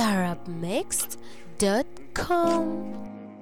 arabmixed.com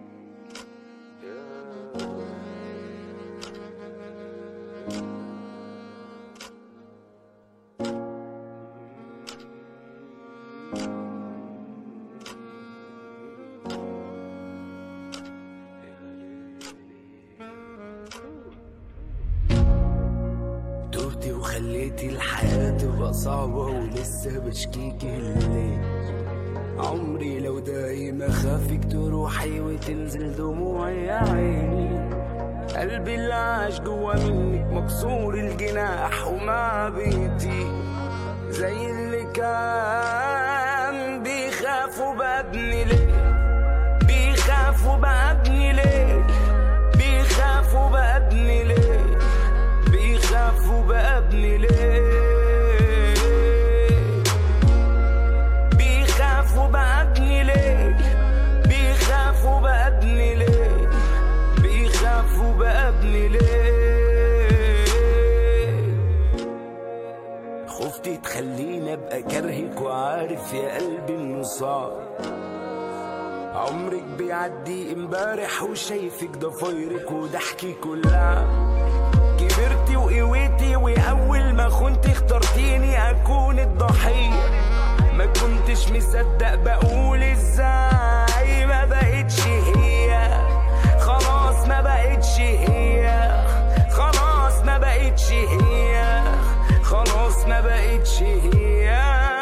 تهتي وخليتي الحياة تبقى صعبة ولسه بشكيكي الليل عمري لو دايما خافك تروحي وتنزل دموعي يا عيني قلبي اللي عاش جوا منك مكسور الجناح ومع بيتي زي اللي كان بيخافوا بابني ليه بيخافوا بابني ليه بيخافوا بابني ليه بيخافوا بابني ليه بيخافوا بابني ليه بيخافوا بابني ليه بيخافوا بابني ليه خفتي تخليني ابقى كرهك وعارف يا قلبي انه صعب عمرك بيعدي امبارح وشايفك ضفايرك وضحكك ولعب كبرتي وقويتي واول ما خنت اخترتيني اكون الضحيه ما كنتش مصدق بقول ازاي ما بقتش هي خلاص ما بقتش هي خلاص ما بقتش هي خلاص ما بقتش هي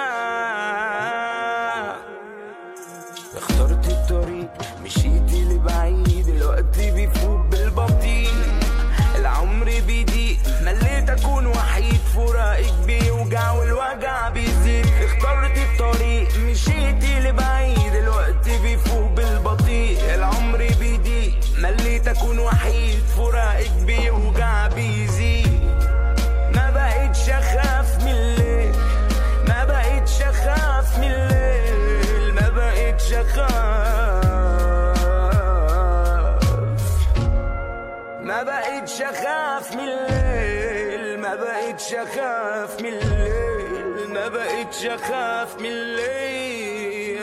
اخترت الطريق مشيتي لبعيد الوقت بيفوق بالبطيء العمر بيضيق مليت اكون وحيد فراقك بيوجع والوجع بيزيد اخترت الطريق مشيتي لبعيد الوقت بيفوق بالبطيء العمر بيضيق مليت اكون وحيد فراقك بيوجع بيزيد ما بقتش اخاف من الليل ما بقتش اخاف من الليل ما بقتش اخاف ما بقتش اخاف من الليل ما بقتش اخاف من الليل ما بقتش اخاف من الليل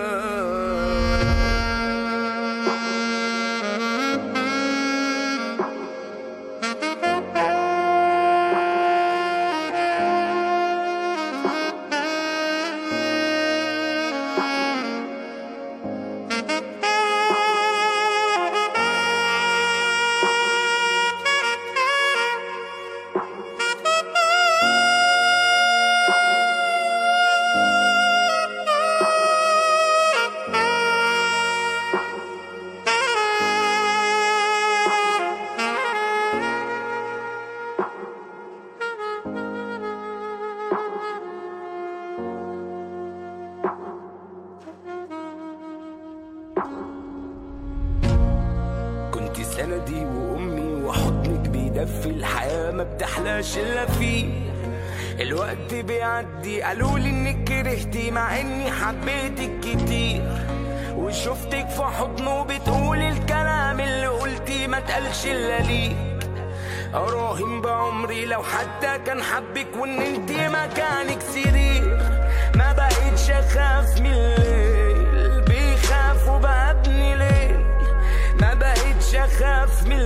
كنت سندي وامي وحضنك بيدفي الحياه ما بتحلاش الا فيه الوقت بيعدي قالولي انك كرهتي مع اني حبيتك كتير وشفتك في حضنه بتقولي الكلام اللي قلتي ما تقالش الا ليك اراهن بعمري لو حتى كان حبك وان انت مكانك سرير ما بقيتش اخاف من الليل بيخافوا بابني ليل ما بقيتش اخاف من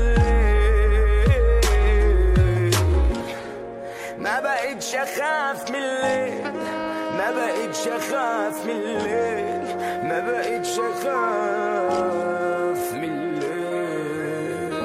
الليل ما بقيتش اخاف من الليل ما بقيتش اخاف من الليل ما بقيتش اخاف من الليل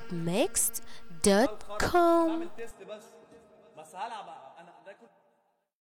arabmixed.com بعمل تيست بس بس هلعب انا ده كنت